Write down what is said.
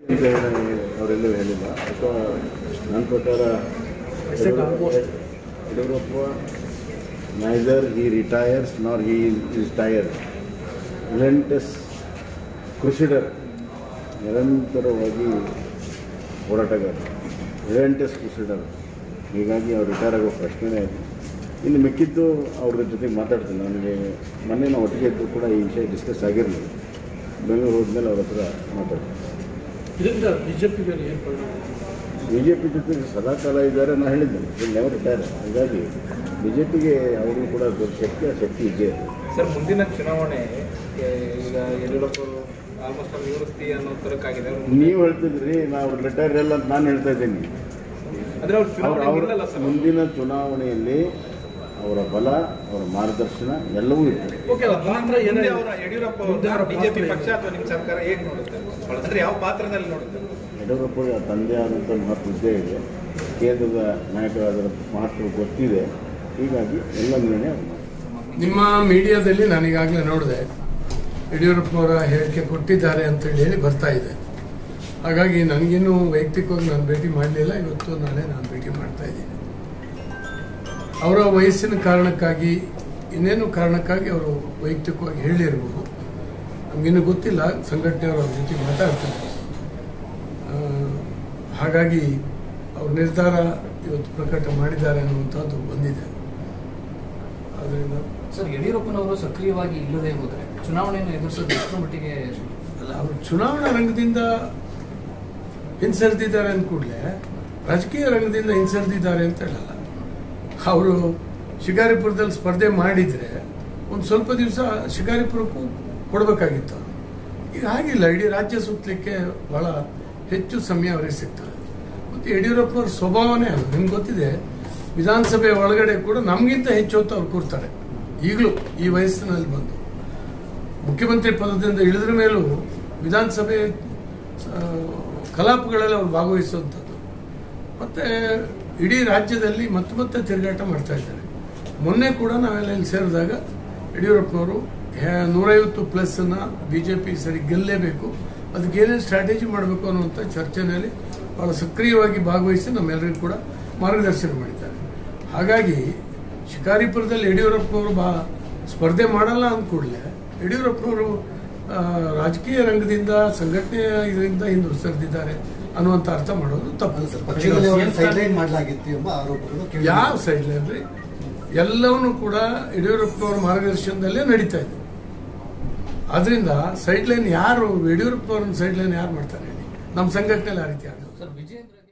ಅಂತ ಹೇಳಿ ಅವರೆಲ್ಲೂ ಹೇಳಿಲ್ಲ ಅಥವಾ ನನ್ನ ಪ್ರಕಾರ ಯಡಿಯೂರಪ್ಪ ನೈದರ್ ಹಿ ರಿಟೈರ್ಸ್ ನಾರ್ ಹಿ ಇಸ್ ಟೈರ್ಡ್ ರಿಲೆಂಟಸ್ ಕ್ರುಸಿಡರ್ ನಿರಂತರವಾಗಿ ಹೋರಾಟಗಾರ ರಿಲೆಂಟಸ್ ಕ್ರುಸಿಡರ್ ಹೀಗಾಗಿ ಅವ್ರು ರಿಟೈರ್ ಆಗೋ ಪ್ರಶ್ನೆನೇ ಇಲ್ಲ ಇನ್ನು ಮಿಕ್ಕಿದ್ದು ಅವ್ರ ಜೊತೆ ಮಾತಾಡ್ತೀನಿ ನನಗೆ ಮೊನ್ನೆ ನಾವು ಒಟ್ಟಿಗೆ ಇದ್ದು ಕೂಡ ಈ ವಿಷಯ ಡಿಸ್ಕಸ್ ಆಗಿರಲಿಲ್ಲ ಬೆಂಗಳೂರು ಹೋದ್ಮೇಲೆ ಅವ್ರ ಹತ್ರ ಮಾತಾಡ್ತೀನಿ ಇದರಿಂದ ಬಿಜೆಪಿ ಮೇಲೆ ಏನು ಪರಿಣಾಮ ಬಿ ಜೆ ಪಿ ಜೊತೆ ಸದಾ ಕಾಲ ಇದ್ದಾರೆ ನಾನು ಹೇಳಿದ್ದೇನೆ ಇಲ್ಲಿ ನೆವರ್ ರಿಟೈರ್ ಹಾಗಾಗಿ ಬಿ ಜೆ ಪಿಗೆ ಅವರು ಕೂಡ ದೊಡ್ಡ ಶಕ್ತಿ ಆ ಶಕ್ತಿ ಇದೆ ಸರ್ ಮುಂದಿನ ಚುನಾವಣೆ ಏ, ಈಗ ಯಡಿಯೂರಪ್ಪ ಅವರು ಆಲ್ಮೋಸ್ಟ್ ಅವ್ರು ನಿವೃತ್ತಿ ಅನ್ನೋ ತರಕ್ಕಾಗಿದೆ ಅವ್ರು ನೀವು ಹೇಳ್ತಿದ್ರಿ ನಾವು ರಿಟೈರ್ ಇಲ್ಲ ಅಂತ ನಾನು ಹೇಳ್ತಾ ಇದ್ದೀನಿ ಅಂದ್ರೆ ಅವ್ರು ಅವ್ರ ಚುನಾವಣೆ ಅವ್ರ ಇಲ್ಲಲ್ಲ ಸರ್ ಮುಂದಿನ ಚುನಾವಣೆಯಲ್ಲಿ ಅವರ ಬಲ ಅವರ ಮಾರ್ಗದರ್ಶನ ಎಲ್ಲವೂ ಇರ್ತದೆ ಓಕೆ ಮಾತ್ರ ಹಿಂದೆ ಅವರ ಯಡಿಯೂರಪ್ಪ ಮುಂದೆ ಅವರ ಅವರ ಬಿಜೆಪಿ ಪಾತ್ರ ಪಕ್ಷ ಅಥವಾ ನಿಮ್ಮ ಸರ್ಕಾರ ಹೇಗೆ ನೋಡುತ್ತೆ ಅಂದ್ರೆ ಯಾವ ಪಾತ್ರದಲ್ಲಿ ನೋಡುತ್ತೆ ಯಡಿಯೂರಪ್ಪಗೆ ತಂದೆ ಆದಂಥ ಮಹತ್ವ ಇದ್ದೇ ಇದೆ ಕೇಂದ್ರದ ನಾಯಕರಾದ ಮಹತ್ವ ಗೊತ್ತಿದೆ ಹೀಗಾಗಿ ಎಲ್ಲ ನಿರ್ಣಯ ಅವ್ರು ಮಾಡ್ತಾರೆ. ನಿಮ್ಮ ಮೀಡಿಯಾದಲ್ಲಿ ನಾನು ಈಗಾಗಲೇ ನೋಡಿದೆ ಯಡಿಯೂರಪ್ಪನವರ ಹೇಳಿಕೆ ಕೊಟ್ಟಿದ್ದಾರೆ ಅಂತೇಳಿ ಹೇಳಿ ಬರ್ತಾ ಇದೆ ಹಾಗಾಗಿ ನನಗಿನ್ನೂ ವೈಯಕ್ತಿಕವಾಗಿ ನಾನು ಭೇಟಿ ಮಾಡಲಿಲ್ಲ ಇವತ್ತು ನಾಳೆ ನಾನು ಭೇಟಿ ಮಾಡ್ತಾ ಇದ್ದೀನಿ ಅವರ ವಯಸ್ಸಿನ ಕಾರಣಕ್ಕಾಗಿ ಇನ್ನೇನು ಕಾರಣಕ್ಕಾಗಿ ಅವರು ವೈಯಕ್ತಿಕವಾಗಿ ಹೇಳಿರ್ಬೋದು ನಮಗಿನ್ನೂ ಗೊತ್ತಿಲ್ಲ ಸಂಘಟನೆಯವರು ಅವ್ರ ಜೊತೆ ಮಾತಾಡ್ತಾರೆ ಆ, ಹಾಗಾಗಿ ಅವ್ರ ನಿರ್ಧಾರ ಇವತ್ತು ಪ್ರಕಟ ಮಾಡಿದ್ದಾರೆ ಅನ್ನುವಂಥದ್ದು ಬಂದಿದೆ ಅದರಿಂದ ಸರ್ ಯಡಿಯೂರಪ್ಪನವರು ಸಕ್ರಿಯವಾಗಿ ಇಲ್ಲದೆ ಹೋದರೆ ಚುನಾವಣೆಯನ್ನು ಎದುರಿಸೋದು ಎಷ್ಟರ ಮಟ್ಟಿಗೆ ಅಲ್ಲ ಅವರು ಚುನಾವಣಾ ರಂಗದಿಂದ ಹಿಂಸರಿದಿದ್ದಾರೆ ಅಂದ ಕೂಡಲೇ ರಾಜಕೀಯ ರಂಗದಿಂದ ಹಿಂಸರಿದಿದ್ದಾರೆ ಅಂತ ಹೇಳಲ್ಲ ಅವರು ಶಿಕಾರಿಪುರದಲ್ಲಿ ಸ್ಪರ್ಧೆ ಮಾಡಿದರೆ ಒಂದು ಸ್ವಲ್ಪ ದಿವಸ ಶಿಕಾರಿಪುರಕ್ಕೂ ಕೊಡಬೇಕಾಗಿತ್ತು ಅವರು ಈಗ ಹಾಗಿಲ್ಲ ಇಡೀ ರಾಜ್ಯ ಸುತ್ತಲಿಕ್ಕೆ ಬಹಳ ಹೆಚ್ಚು ಸಮಯ ಅವರಿಗೆ ಸಿಗ್ತದೆ ಮತ್ತು ಯಡಿಯೂರಪ್ಪನವ್ರ ಸ್ವಭಾವನೇ ಅದು ನಿಮ್ಗೆ ಗೊತ್ತಿದೆ ವಿಧಾನಸಭೆ ಒಳಗಡೆ ಕೂಡ ನಮಗಿಂತ ಹೆಚ್ಚು ಹೊತ್ತು ಅವ್ರು ಕೂರ್ತಾರೆ ಈಗಲೂ ಈ ವಯಸ್ಸಿನಲ್ಲಿ ಬಂದು ಮುಖ್ಯಮಂತ್ರಿ ಪದದಿಂದ ಇಳಿದ್ರ ಮೇಲೂ ವಿಧಾನಸಭೆ ಆ, ಕಲಾಪಗಳಲ್ಲಿ ಅವರು ಭಾಗವಹಿಸುವಂಥದ್ದು ಮತ್ತು ಇಡೀ ರಾಜ್ಯದಲ್ಲಿ ಮತ್ತೆ ಮತ್ತೆ ತಿರುಗಾಟ ಮಾಡ್ತಾ ಇದ್ದಾರೆ ಮೊನ್ನೆ ಕೂಡ ನಾವೆಲ್ಲ ಇಲ್ಲಿ ಸೇರಿದಾಗ ಯಡಿಯೂರಪ್ಪನವರು ಹೆ- ನೂರೈವತ್ತು ಪ್ಲಸ್ಸನ್ನು ಬಿ ಜೆ ಪಿ ಸರಿ ಗೆಲ್ಲೇಬೇಕು ಅದಕ್ಕೆ ಏನೇನು ಸ್ಟ್ರಾಟಜಿ ಮಾಡಬೇಕು ಅನ್ನುವಂಥ ಚರ್ಚೆಯಲ್ಲಿ ಭಾಳ ಸಕ್ರಿಯವಾಗಿ ಭಾಗವಹಿಸಿ ನಮ್ಮೆಲ್ಲರಿಗೂ ಕೂಡ ಮಾರ್ಗದರ್ಶನ ಮಾಡಿದ್ದಾರೆ ಹಾಗಾಗಿ ಶಿಕಾರಿಪುರದಲ್ಲಿ ಯಡಿಯೂರಪ್ಪನವರು ಬಾ ಸ್ಪರ್ಧೆ ಮಾಡಲ್ಲ ಅಂದ ಕೂಡಲೇ ಯಡಿಯೂರಪ್ಪನವರು ಆ, ರಾಜಕೀಯ ರಂಗದಿಂದ ಸಂಘಟನೆಯ ಇದರಿಂದ ಹಿಂದೆ ಸರಿದಿದ್ದಾರೆ ಅನ್ನುವಂಥ ಅರ್ಥ ಮಾಡೋದು ತಪ್ಪು ಪಕ್ಷದಲ್ಲಿ ಅವರನ್ನು ಸೈಡ್ಲೈನ್ ಮಾಡಲಾಗಿತ್ತು ಎಂಬ ಆರೋಪಗಳು ಕೇಳಿ ಯಾವ ಸೈಡ್ ಲೈನ್ ರೀ ಎಲ್ಲವನ್ನೂ ಕೂಡ ಯಡಿಯೂರಪ್ಪನವರ ಮಾರ್ಗದರ್ಶನದಲ್ಲೇ ನಡೀತಾ ಇದೆ ಆದ್ರಿಂದ ಸೈಡ್ ಲೈನ್ ಯಾರು ಯಡಿಯೂರಪ್ಪನವ್ರನ್ನ ಸೈಡ್ ಲೈನ್ ಯಾರು ಮಾಡ್ತಾರೆ ಹೇಳಿ ನಮ್ಮ ಸಂಘಟನೆಯಲ್ಲಿ ಆ ರೀತಿ ಆಗಲ್ಲ ಸರ್ ವಿಜೇಂದ್ರ